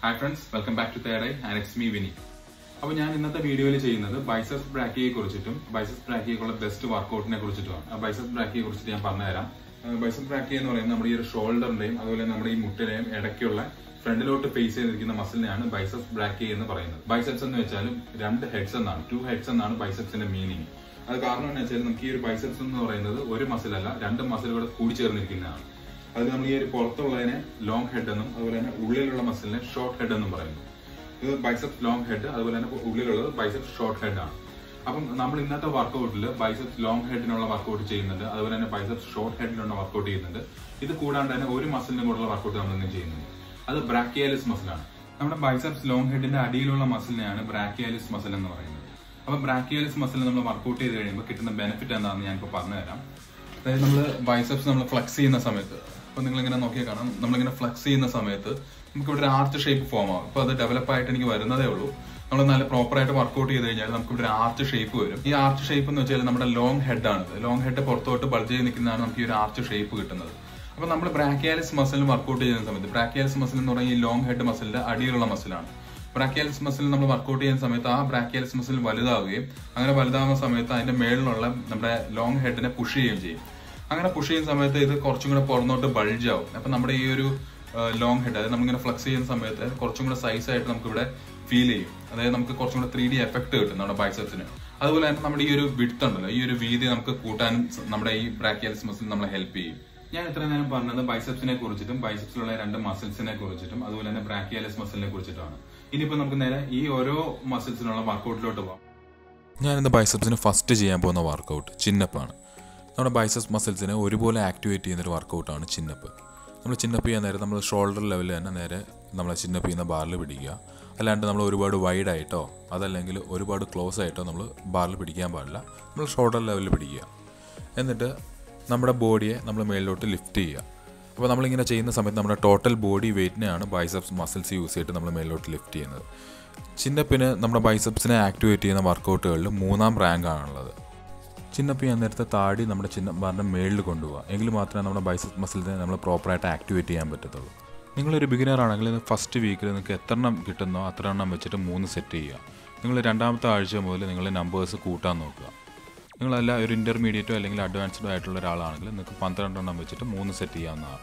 hi friends welcome back to third and it's me Vini അപ്പോൾ ഞാൻ ഇന്നത്തെ വീഡിയോയിൽ ചെയ്യുന്നത് ബൈസസ് ബ്രാക്കിയെ കുറിച്ചിട്ടും ബൈസസ് ബ്രാക്കിയേക്കുള്ള ബെസ്റ്റ് വർക്കൗട്ടിനെ കുറിച്ചിട്ടുമാണ് ബൈസസ് ബ്രാക്കിയെ കുറിച്ചിട്ട് ഞാൻ പറഞ്ഞുതരാം ബൈസസ് ബ്രാക്കി എന്ന് പറയുന്നത് നമ്മുടെ ഈ ഒരു ഷോൾഡറിന്റെയും അതുപോലെ നമ്മുടെ ഈ മുട്ടിന്റെയും ഇടയ്ക്കുള്ള ഫ്രണ്ടിലോട്ട് ഫേസ് ചെയ്തിരിക്കുന്ന മസിലിനെയാണ് ബൈസസ് ബ്രാക്കി എന്ന് പറയുന്നത് ബൈസെപ്സ് എന്ന് വെച്ചാൽ രണ്ട് ഹെഡ്സ് എന്നാണ് ടു ഹെഡ്സ് എന്നാണ് ബൈസെപ്സിന്റെ മീനിങ് അത് കാരണം എന്ന് വെച്ചാൽ നമുക്ക് ഈ ഒരു ബൈസെപ്സ് എന്ന് പറയുന്നത് ഒരു മസിലല്ല രണ്ട് മസിലുകൾ കൂടി ചേർന്നിരിക്കുന്നതാണ് അത് നമ്മൾ ഈ ഒരു പുറത്തുള്ളതിനെ ലോങ് ഹെഡ് എന്നും അതുപോലെ തന്നെ ഉള്ളിലുള്ള മസിലിനെ ഷോർട്ട് ഹെഡ് എന്നും പറയുന്നു ഇത് ബൈസെപ്സ് ലോങ് ഹെഡ് അതുപോലെ തന്നെ ഉള്ളിലുള്ളത് ബൈസെപ്സ് ഷോർട്ട് ഹെഡ് ആണ് അപ്പം നമ്മൾ ഇന്നത്തെ വർക്കൗട്ടിൽ ബൈസെപ്സ് ലോങ് ഹെഡിനുള്ള വർക്കൗട്ട് ചെയ്യുന്നുണ്ട് അതുപോലെ തന്നെ ബൈസെപ്സ് ഷോർട്ട് ഹെഡിനുള്ള വർക്കൗട്ട് ചെയ്യുന്നുണ്ട് ഇത് കൂടാണ്ട് തന്നെ ഒരു മസിലിനും കൂടെയുള്ള വർക്കൗട്ട് നമ്മൾ ഇന്ന് ചെയ്യുന്നുണ്ട് അത് ബ്രാക്കിയാലിസ് മസിലാണ് നമ്മുടെ ബൈസെപ്സ് ലോങ് ഹെഡിന്റെ അടിയിലുള്ള മസിലിനെയാണ് ബ്രാക്കിയാലിസ് മസിൽ എന്ന് പറയുന്നത് അപ്പൊ ബ്രാക്കിയാലിസ് മസിൽ നമ്മൾ വർക്കൗട്ട് ചെയ്ത് കഴിയുമ്പോൾ കിട്ടുന്ന ബെനിഫിറ്റ് എന്താണെന്ന് ഞാൻ ഇപ്പോൾ പറഞ്ഞുതരാം അതായത് നമ്മൾ ബൈസെപ്സ് നമ്മൾ ഫ്ലെക്സ് ചെയ്യുന്ന സമയത്ത് അപ്പൊ നിങ്ങൾ ഇങ്ങനെ നോക്കിയാൽ കാണാം നമ്മളിങ്ങനെ ഫ്ലെക്സ് ചെയ്യുന്ന സമയത്ത് നമുക്ക് ഇവിടെ ഒരു ആർച്ച് ഷേപ്പ് ഫോം ആവും അപ്പൊ അത് ഡെവലപ്പ് ആയിട്ട് എനിക്ക് വരുന്നതേ ഉള്ളൂ നമ്മൾ നല്ല പ്രോപ്പർ ആയിട്ട് വർക്കൗട്ട് ചെയ്ത് കഴിഞ്ഞാൽ നമുക്ക് ഇവിടെ ആർച്ച് ഷേപ്പ് വരും ഈ ആർച്ച് ഷേപ്പ് എന്ന് വെച്ചാൽ നമ്മുടെ ലോങ് ഹെഡ് ആണ് ലോങ് ഹെഡ് പുറത്തോട്ട് ബൾജ് ചെയ്ത് നിൽക്കുന്നതാണ് നമുക്ക് ഈ ഒരു ആർച്ച് ഷേപ്പ് കിട്ടുന്നത് അപ്പൊ നമ്മൾ ബ്രാക്കിയാലിസ് മസിൽ വർക്കൗട്ട് ചെയ്യുന്ന സമയത്ത് ബ്രാക്കിയാലിസ് മസിൽ എന്ന് പറയുന്ന ഈ ലോങ് ഹെഡ് മസിലിന്റെ അടിയിലുള്ള മസിലാണ് ബ്രാക്കിയാലിസ് മസിൽ നമ്മൾ വർക്കൗട്ട് ചെയ്യുന്ന സമയത്ത് ആ ബ്രാക്കിയാലിസ് മസിൽ വലുതാവുകയും അങ്ങനെ വലുതാവുന്ന സമയത്ത് അതിന്റെ മേളിലുള്ള നമ്മുടെ ലോങ് ഹെഡിനെ പുഷ് ചെയ്യുകയും ചെയ്യും അങ്ങനെ പുഷ് ചെയ്യുന്ന സമയത്ത് ഇത് കുറച്ചും കൂടെ പുറന്നോട്ട് ബൾജ് ആവും അപ്പൊ നമ്മുടെ ഈ ഒരു ലോങ് ഹെഡ് അതായത് നമ്മളിങ്ങനെ ഫ്ലെക്സ് ചെയ്യുന്ന സമയത്ത് കുറച്ചും കൂടെ സൈസ് ആയിട്ട് നമുക്ക് ഇവിടെ ഫീൽ ചെയ്യും അതായത് നമുക്ക് കുറച്ചും കൂടെ ത്രീ ഡി എഫക്ട് കിട്ടും നമ്മുടെ ബൈസെപ്സിന് അതുപോലെ തന്നെ നമ്മുടെ ഈ ഒരു വിഡ്ത്ത് ഉണ്ടല്ലോ ഈ ഒരു വീതി നമുക്ക് കൂട്ടാനും നമ്മുടെ ഈ ബ്രാക്കിയാലിസ് മസിൽ നമ്മളെ ഹെൽപ്പ് ചെയ്യും ഞാൻ ഇത്ര നേരം പറഞ്ഞത് ബൈസെപ്സിനെ കുറിച്ചിട്ടും ബൈസെപ്സിലുള്ള രണ്ട് മസിൽസിനെ കുറിച്ചിട്ടും അതുപോലെ തന്നെ ബ്രാക്കിയാലിസ് മസിലിനെ കുറിച്ചിട്ടാണ് ഇനിയിപ്പോ നമുക്ക് നേരെ ഈ ഓരോ മസിൽസിനുള്ള വർക്കൗട്ടിലോട്ട് പോകാം ഞാനിന്ന് ബൈസെപ്സിന് ഫസ്റ്റ് ചെയ്യാൻ പോകുന്ന വർക്കൗട്ട് ചിന്നപ്പാണ് നമ്മുടെ ബൈസെപ്സ് മസിൽസിനെ ഒരുപോലെ ആക്ടിവേറ്റ് ചെയ്യുന്നൊരു വർക്കൗട്ടാണ് ചിന്നപ്പ് നമ്മൾ ചിന്നപ്പ് ചെയ്യാൻ നേരം നമ്മൾ ഷോൾഡർ ലെവലിൽ തന്നെ നേരെ നമ്മൾ ചിന്നപ്പ് ചെയ്യുന്ന ബാറിൽ പിടിക്കുക അല്ലാണ്ട് നമ്മൾ ഒരുപാട് വൈഡ് ആയിട്ടോ അതല്ലെങ്കിൽ ഒരുപാട് ക്ലോസ് ആയിട്ടോ നമ്മൾ ബാറിൽ പിടിക്കാൻ പാടില്ല നമ്മൾ ഷോൾഡർ ലെവലിൽ പിടിക്കുക എന്നിട്ട് നമ്മുടെ ബോഡിയെ നമ്മൾ മേളിലോട്ട് ലിഫ്റ്റ് ചെയ്യുക അപ്പോൾ നമ്മളിങ്ങനെ ചെയ്യുന്ന സമയത്ത് നമ്മുടെ ടോട്ടൽ ബോഡി വെയിറ്റിനെയാണ് ബൈസെപ്സ് മസിൽസ് യൂസ് ചെയ്തിട്ട് നമ്മൾ മേളിലോട്ട് ലിഫ്റ്റ് ചെയ്യുന്നത് ചിന്നപ്പിന് നമ്മുടെ ബൈസെപ്സിനെ ആക്ടിവേറ്റ് ചെയ്യുന്ന വർക്കൗട്ടുകളിൽ മൂന്നാം റാങ്ക് ആണുള്ളത് ചിന്നപ്പ് ചെയ്യാൻ നേരത്തെ താടി നമ്മുടെ ചിന്ന ബാറിൻ്റെ മേളിൽ കൊണ്ടുപോകുക എങ്കിൽ മാത്രമേ നമ്മുടെ ബൈസെപ്സ് മസിൽസിനെ നമ്മൾ പ്രോപ്പറായിട്ട് ആക്ടിവേറ്റ് ചെയ്യാൻ പറ്റത്തുള്ളൂ നിങ്ങളൊരു ബിഗിനർ ആണെങ്കിൽ ഫസ്റ്റ് വീക്കിൽ നിങ്ങൾക്ക് എത്ര എണ്ണം കിട്ടുന്നോ അത്ര എണ്ണം വെച്ചിട്ട് മൂന്ന് സെറ്റ് ചെയ്യുക നിങ്ങൾ രണ്ടാമത്തെ ആഴ്ച മുതൽ നിങ്ങൾ നമ്പേഴ്സ് കൂട്ടാൻ നോക്കുക നിങ്ങളല്ല ഒരു ഇൻ്റർമീഡിയറ്റോ അല്ലെങ്കിൽ അഡ്വാൻസ്ഡോ ആയിട്ടുള്ള ഒരാളാണെങ്കിൽ നിങ്ങൾക്ക് പന്ത്രണ്ടെണ്ണം വെച്ചിട്ട് മൂന്ന് സെറ്റ് ചെയ്യാവുന്നതാണ്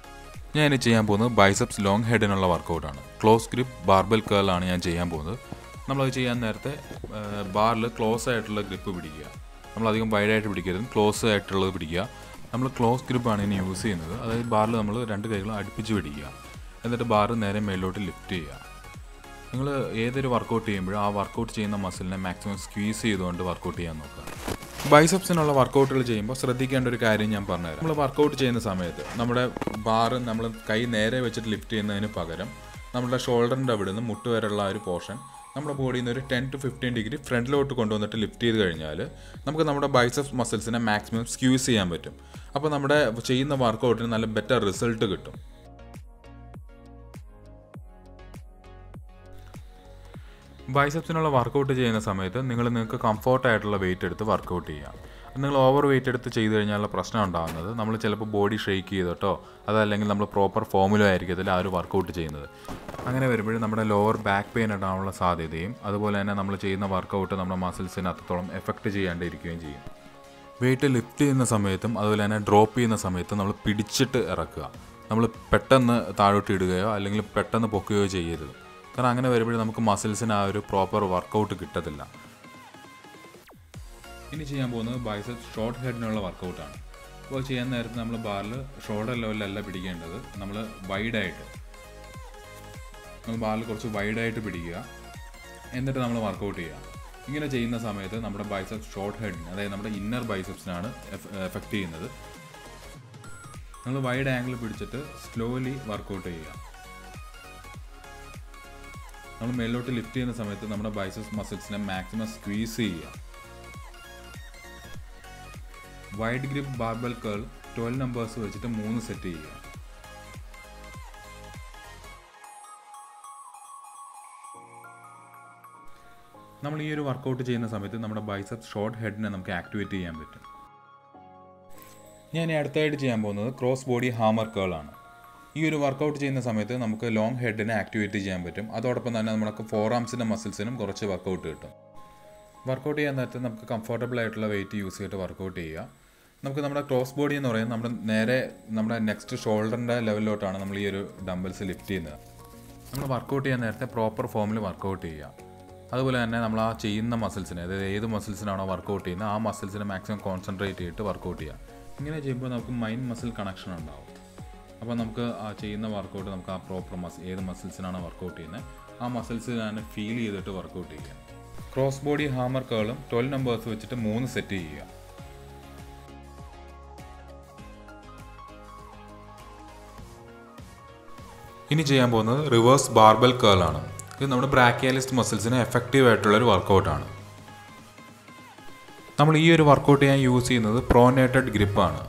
ഞാൻ ഇനി ചെയ്യാൻ പോകുന്നത് ബൈസെപ്സ് ലോങ് ഹെഡിനുള്ള വർക്കൗട്ടാണ് ക്ലോസ് ഗ്രിപ്പ് ബാർബൽ കേളാണ് ഞാൻ ചെയ്യാൻ പോകുന്നത് നമ്മളത് ചെയ്യാൻ നേരത്തെ ബാറിൽ ക്ലോസ് ആയിട്ടുള്ള ഗ്രിപ്പ് പിടിക്കുക നമ്മളധികം വൈഡായിട്ട് പിടിക്കരുത് ക്ലോസ് ആയിട്ടുള്ളത് പിടിക്കുക നമ്മൾ ക്ലോസ് ഗ്രിപ്പാണ് ഇനി യൂസ് ചെയ്യുന്നത് അതായത് ബാറിൽ നമ്മൾ രണ്ട് കൈകളും അടുപ്പിച്ച് പിടിക്കുക എന്നിട്ട് ബാർ നേരെ മേലോട്ട് ലിഫ്റ്റ് ചെയ്യുക നിങ്ങൾ ഏതൊരു വർക്കൗട്ട് ചെയ്യുമ്പോഴും ആ വർക്കൗട്ട് ചെയ്യുന്ന മസിലിനെ മാക്സിമം സ്ക്വീസ് ചെയ്തുകൊണ്ട് വർക്കൗട്ട് ചെയ്യാൻ നോക്കുക ബൈസെപ്സിനുള്ള വർക്കൗട്ടുകൾ ചെയ്യുമ്പോൾ ശ്രദ്ധിക്കേണ്ട ഒരു കാര്യം ഞാൻ പറഞ്ഞുതരാം നമ്മൾ വർക്കൗട്ട് ചെയ്യുന്ന സമയത്ത് നമ്മുടെ ബാർ നമ്മൾ കൈ നേരെ വെച്ചിട്ട് ലിഫ്റ്റ് ചെയ്യുന്നതിന് പകരം നമ്മുടെ ഷോൾഡറിൻ്റെ അവിടെ നിന്ന് മുട്ട് വരെയുള്ള ആ ഒരു പോർഷൻ നമ്മുടെ ബോഡിയിൽ നിന്ന് ഒരു ടെൻ ടു ഫിഫ്റ്റീൻ ഡിഗ്രി ഫ്രണ്ടിലോട്ട് കൊണ്ടുവന്നിട്ട് ലിഫ്റ്റ് ചെയ്ത് കഴിഞ്ഞാൽ നമുക്ക് നമ്മുടെ ബൈസെപ്സ് മസിൽസിനെ മാക്സിമം സ്ക്യൂസ് ചെയ്യാൻ പറ്റും അപ്പോൾ നമ്മുടെ ചെയ്യുന്ന വർക്കൗട്ടിന് നല്ല ബെറ്റർ റിസൾട്ട് കിട്ടും ബൈസെപ്സിനുള്ള വർക്കൗട്ട് ചെയ്യുന്ന സമയത്ത് നിങ്ങൾ നിങ്ങൾക്ക് കംഫർട്ടായിട്ടുള്ള വെയിറ്റ് എടുത്ത് വർക്കൗട്ട് ചെയ്യാം നിങ്ങൾ ഓവർ വെയിറ്റ് എടുത്ത് ചെയ്ത് കഴിഞ്ഞാലുള്ള പ്രശ്നം ഉണ്ടാകുന്നത് നമ്മൾ ചിലപ്പോൾ ബോഡി ഷെയ്ക്ക് ചെയ്തിട്ടോ അതല്ലെങ്കിൽ നമ്മൾ പ്രോപ്പർ ഫോമിലോ ആയിരിക്കത്തില്ല ആ ഒരു വർക്കൗട്ട് ചെയ്യുന്നത് അങ്ങനെ വരുമ്പോഴും നമ്മുടെ ലോവർ ബാക്ക് പെയിൻ ഉണ്ടാകാനുള്ള സാധ്യതയും അതുപോലെ തന്നെ നമ്മൾ ചെയ്യുന്ന വർക്കൗട്ട് നമ്മുടെ മസിൽസിന് അത്രത്തോളം എഫക്റ്റ് ചെയ്യാണ്ടിരിക്കുകയും ചെയ്യും വെയിറ്റ് ലിഫ്റ്റ് ചെയ്യുന്ന സമയത്തും അതുപോലെ തന്നെ ഡ്രോപ്പ് ചെയ്യുന്ന സമയത്തും നമ്മൾ പിടിച്ചിട്ട് ഇറക്കുക നമ്മൾ പെട്ടെന്ന് താഴോട്ട് ഇടുകയോ അല്ലെങ്കിൽ പെട്ടെന്ന് പൊക്കുകയോ ചെയ്യരുത് കാരണം അങ്ങനെ വരുമ്പോഴേ നമുക്ക് മസിൽസിന് ആ ഒരു പ്രോപ്പർ വർക്കൗട്ട് കിട്ടത്തില്ല ഇനി ചെയ്യാൻ പോകുന്നത് ബൈസെപ്സ് ഷോർട്ട് ഹെഡിനുള്ള വർക്കൗട്ടാണ് അപ്പോൾ ചെയ്യാൻ നേരത്ത് നമ്മൾ ബാറിൽ ഷോൾഡർ ലെവലിലല്ല പിടിക്കേണ്ടത് നമ്മൾ വൈഡായിട്ട് നമ്മൾ ബാറിൽ കുറച്ച് വൈഡായിട്ട് പിടിക്കുക എന്നിട്ട് നമ്മൾ വർക്കൗട്ട് ചെയ്യുക ഇങ്ങനെ ചെയ്യുന്ന സമയത്ത് നമ്മുടെ ബൈസെപ്സ് ഷോർട്ട് ഹെഡിന് അതായത് നമ്മുടെ ഇന്നർ ബൈസെപ്സിനാണ് എഫക്റ്റ് ചെയ്യുന്നത് നമ്മൾ വൈഡ് ആംഗിൾ പിടിച്ചിട്ട് സ്ലോലി വർക്കൗട്ട് ചെയ്യുക നമ്മൾ മേലോട്ട് ലിഫ്റ്റ് ചെയ്യുന്ന സമയത്ത് നമ്മുടെ ബൈസെപ്സ് മസിൽസിനെ മാക്സിമം സ്ക്വീസ് ചെയ്യുക wide grip barbell curl twelve numbers വെച്ചിട്ട് മൂന്ന് സെറ്റ് ചെയ്യുക നമ്മൾ ഈ ഒരു വർക്കൗട്ട് ചെയ്യുന്ന സമയത്ത് നമ്മുടെ ബൈസെപ്സ് ഷോർട്ട് ഹെഡിനെ നമുക്ക് ആക്ടിവേറ്റ് ചെയ്യാൻ പറ്റും ഞാൻ ഇനി അടുത്തായിട്ട് ചെയ്യാൻ പോകുന്നത് ക്രോസ് ബോഡി ഹാമർ കേൾ ആണ് ഈ ഒരു വർക്കൗട്ട് ചെയ്യുന്ന സമയത്ത് നമുക്ക് ലോങ് ഹെഡിനെ ആക്ടിവേറ്റ് ചെയ്യാൻ പറ്റും അതോടൊപ്പം തന്നെ നമുക്ക് ഫോർ ആംസിൻ്റെ മസിൽസിനും കുറച്ച് വർക്കൗട്ട് കിട്ടും വർക്കൗട്ട് ചെയ്യാൻ നേരത്തെ നമുക്ക് കംഫർട്ടബിൾ ആയിട്ടുള്ള വെയിറ്റ് യൂസ് ചെയ്തിട്ട് വർക്കൗട്ട് ചെയ്യുക നമുക്ക് നമ്മുടെ ക്രോസ് ബോഡി എന്ന് പറയുന്നത് നമ്മുടെ നേരെ നമ്മുടെ നെക്സ്റ്റ് ഷോൾഡറിൻ്റെ ലെവലിലോട്ടാണ് നമ്മൾ ഈ ഒരു ഡംബിൾസ് ലിഫ്റ്റ് ചെയ്യുന്നത് നമ്മൾ വർക്കൗട്ട് ചെയ്യാൻ നേരത്തെ പ്രോപ്പർ ഫോമിൽ വർക്കൗട്ട് ചെയ്യുക അതുപോലെ തന്നെ നമ്മൾ ആ ചെയ്യുന്ന മസിൽസിനെ അതായത് ഏത് മസിൽസിനാണോ വർക്കൗട്ട് ചെയ്യുന്നത് ആ മസിൽസിനെ മാക്സിമം കോൺസെൻട്രേറ്റ് ചെയ്തിട്ട് വർക്കൗട്ട് ചെയ്യുക ഇങ്ങനെ ചെയ്യുമ്പോൾ നമുക്ക് മൈൻഡ് മസിൽ കണക്ഷൻ ഉണ്ടാവും അപ്പോൾ നമുക്ക് ആ ചെയ്യുന്ന വർക്കൗട്ട് നമുക്ക് ആ പ്രോപ്പർ മസിൽ ഏത് മസിൽസിനാണോ വർക്കൗട്ട് ചെയ്യുന്നത് ആ മസിൽസിനാണ് ഫീൽ ചെയ്തിട്ട് വർക്കൗട്ട് ചെയ്യുക ക്രോസ് ബോഡി ഹാമർ കേളും ട്വൽവ് നമ്പേഴ്സ് വെച്ചിട്ട് മൂന്ന് സെറ്റ് ചെയ്യുക ഇനി ചെയ്യാൻ പോകുന്നത് റിവേഴ്സ് ബാർബൽ കേൾ ആണ് ഇത് നമ്മുടെ ബ്രാക്കിയാലിസ്റ്റ് മസിൽസിന് എഫക്റ്റീവ് ആയിട്ടുള്ള ഒരു വർക്കൗട്ടാണ് നമ്മൾ ഈ ഒരു വർക്കൗട്ട് ചെയ്യാൻ യൂസ് ചെയ്യുന്നത് പ്രോനേറ്റഡ് ഗ്രിപ്പാണ്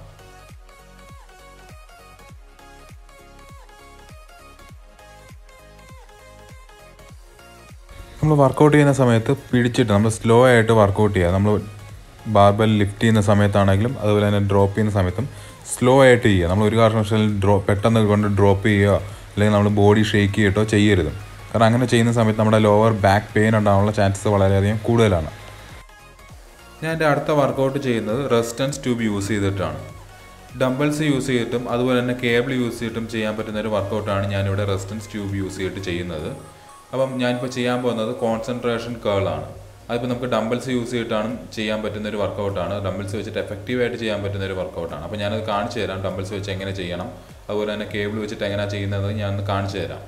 നമ്മൾ വർക്കൗട്ട് ചെയ്യുന്ന സമയത്ത് പിടിച്ചിട്ട് നമ്മൾ സ്ലോ ആയിട്ട് വർക്കൗട്ട് ചെയ്യുക നമ്മൾ ബാർബൽ ലിഫ്റ്റ് ചെയ്യുന്ന സമയത്താണെങ്കിലും അതുപോലെ തന്നെ ഡ്രോപ്പ് ചെയ്യുന്ന സമയത്തും സ്ലോ ആയിട്ട് ചെയ്യുക നമ്മൾ ഒരു കാരണവശാലും ഡ്രോ പെട്ടെന്ന് കൊണ്ട് ഡ്രോപ്പ് ചെയ്യുക അല്ലെങ്കിൽ നമ്മൾ ബോഡി ഷേക്ക് ചെയ്തിട്ടോ ചെയ്യരുത് കാരണം അങ്ങനെ ചെയ്യുന്ന സമയത്ത് നമ്മുടെ ലോവർ ബാക്ക് പെയിൻ ഉണ്ടാകാനുള്ള ചാൻസസ് വളരെയധികം കൂടുതലാണ് ഞാൻ എൻ്റെ അടുത്ത വർക്കൗട്ട് ചെയ്യുന്നത് റെസിസ്റ്റൻസ് ട്യൂബ് യൂസ് ചെയ്തിട്ടാണ് ഡംബിൾസ് യൂസ് ചെയ്തിട്ടും അതുപോലെ തന്നെ കേബിൾ യൂസ് ചെയ്തിട്ടും ചെയ്യാൻ പറ്റുന്ന ഒരു വർക്കൗട്ടാണ് ഞാനിവിടെ റെസിസ്റ്റൻസ് ട്യൂബ് യൂസ് ചെയ്തിട്ട് ചെയ്യുന്നത് അപ്പം ഞാനിപ്പോൾ ചെയ്യാൻ പോകുന്നത് കോൺസെൻട്രേഷൻ കേളാണ് അതിപ്പോൾ നമുക്ക് ഡംബിൾസ് യൂസ് ചെയ്തിട്ടാണ് ചെയ്യാൻ പറ്റുന്ന ഒരു വർക്കൗട്ടാണ് ഡംബിൾസ് വെച്ചിട്ട് എഫക്റ്റീവായിട്ട് ചെയ്യാൻ പറ്റുന്ന ഒരു വർക്കൗട്ടാണ് അപ്പോൾ ഞാനത് കാണിച്ചു തരാം ഡംബിൾസ് വെച്ച് എങ്ങനെ ചെയ്യണം അതുപോലെ തന്നെ കേബിൾ വെച്ചിട്ട് എങ്ങനെയാണ് ചെയ്യുന്നത് ഞാനൊന്ന് കാണിച്ചു തരാം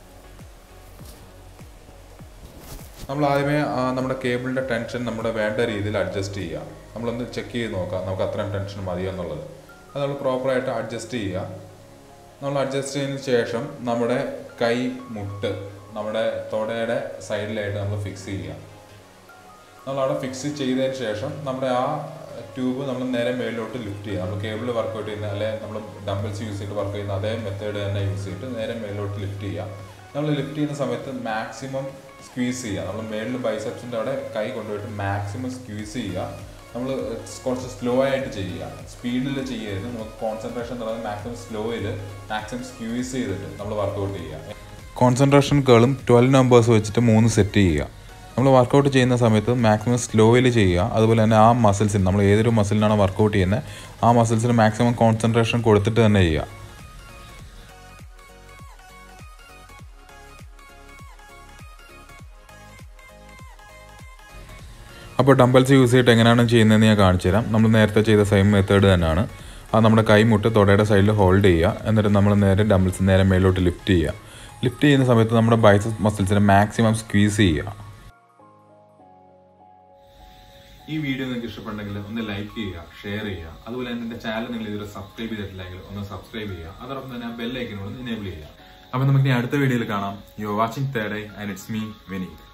നമ്മൾ ആദ്യമേ ആ, നമ്മുടെ കേബിളിൻ്റെ ടെൻഷൻ നമ്മുടെ വേണ്ട രീതിയിൽ അഡ്ജസ്റ്റ് ചെയ്യുക നമ്മളൊന്ന് ചെക്ക് ചെയ്ത് നോക്കാം നമുക്ക് അത്രയും ടെൻഷൻ മതിയോ എന്നുള്ളത് അത് നമ്മൾ പ്രോപ്പറായിട്ട് അഡ്ജസ്റ്റ് ചെയ്യുക നമ്മൾ അഡ്ജസ്റ്റ് ചെയ്തതിന് ശേഷം നമ്മുടെ കൈ മുട്ട് നമ്മുടെ തൊടയുടെ സൈഡിലായിട്ട് നമ്മൾ ഫിക്സ് ചെയ്യുക നമ്മൾ അവിടെ ഫിക്സ് ചെയ്തതിന് ശേഷം നമ്മുടെ ആ ട്യൂബ് നമ്മൾ നേരെ മേളിലോട്ട് ലിഫ്റ്റ് ചെയ്യുക നമ്മൾ കേബിൾ വർക്കൗട്ട് ചെയ്യുന്ന അല്ലെങ്കിൽ നമ്മൾ ഡംബിൾസ് യൂസ് ചെയ്തിട്ട് വർക്ക് ചെയ്യുന്ന അതേ മെത്തേഡ് തന്നെ യൂസ് ചെയ്തിട്ട് നേരെ മേളിലോട്ട് ലിഫ്റ്റ് ചെയ്യുക നമ്മൾ ലിഫ്റ്റ് ചെയ്യുന്ന സമയത്ത് മാക്സിമം സ്ക്വീസ് ചെയ്യുക നമ്മൾ മേളിൽ ബൈസെപ്സിൻ്റെ അവിടെ കൈ കൊണ്ടുപോയിട്ട് മാക്സിമം സ്ക്വീസ് ചെയ്യുക നമ്മൾ കുറച്ച് സ്ലോ ആയിട്ട് ചെയ്യുക സ്പീഡിൽ ചെയ്യരുത് നമുക്ക് കോൺസെൻട്രേഷൻ എന്ന് പറയുന്നത് മാക്സിമം സ്ലോയിൽ മാക്സിമം സ്ക്വീസ് ചെയ്തിട്ട് നമ്മൾ വർക്കൗട്ട് ചെയ്യുക കോൺസെൻട്രേഷൻ കേളും ട്വൽവ് നമ്പേഴ്സ് വെച്ചിട്ട് മൂന്ന് സെറ്റ് ചെയ്യുക നമ്മൾ വർക്കൗട്ട് ചെയ്യുന്ന സമയത്ത് മാക്സിമം സ്ലോയിൽ ചെയ്യുക അതുപോലെ തന്നെ ആ മസിൽസിന് നമ്മൾ ഏതൊരു മസിലിനാണോ വർക്കൗട്ട് ചെയ്യുന്നത് ആ മസിൽസിന് മാക്സിമം കോൺസെൻട്രേഷൻ കൊടുത്തിട്ട് തന്നെ ചെയ്യുക അപ്പോൾ ഡംബൽസ് യൂസ് ചെയ്തിട്ട് എങ്ങനെയാണ് ചെയ്യുന്നതെന്ന് ഞാൻ കാണിച്ചു തരാം നമ്മൾ നേരത്തെ ചെയ്ത സെയിം മെത്തേഡ് തന്നെയാണ് അത് നമ്മുടെ കൈ മുട്ട് തൊടയുടെ സൈഡിൽ ഹോൾഡ് ചെയ്യുക എന്നിട്ട് നമ്മൾ നേരെ ഡംബിൾസ് നേരെ മേലോട്ട് ലിഫ്റ്റ് ചെയ്യുക ലിഫ്റ്റ് ചെയ്യുന്ന സമയത്ത് നമ്മുടെ ബൈസസ് മസിൽസിനെ മാക്സിമം സ്ക്വീസ് ചെയ്യുക ഈ വീഡിയോ നിങ്ങൾക്ക് ഇഷ്ടപ്പെട്ടെങ്കിൽ ഒന്ന് ലൈക്ക് ചെയ്യുക ഷെയർ ചെയ്യുക അതുപോലെ തന്നെ എന്റെ ചാനൽ നിങ്ങൾ ഇതുവരെ സബ്സ്ക്രൈബ് ചെയ്തിട്ടില്ലെങ്കിൽ ഒന്ന് സബ്സ്ക്രൈബ് ചെയ്യുക അതോടൊപ്പം തന്നെ ആ ബെല്ലൈക്കനോട് എനേബിൾ ചെയ്യുക അപ്പോൾ നമുക്ക് ഇനി അടുത്ത വീഡിയോയിൽ കാണാം you are watching third and it's me വെനീത്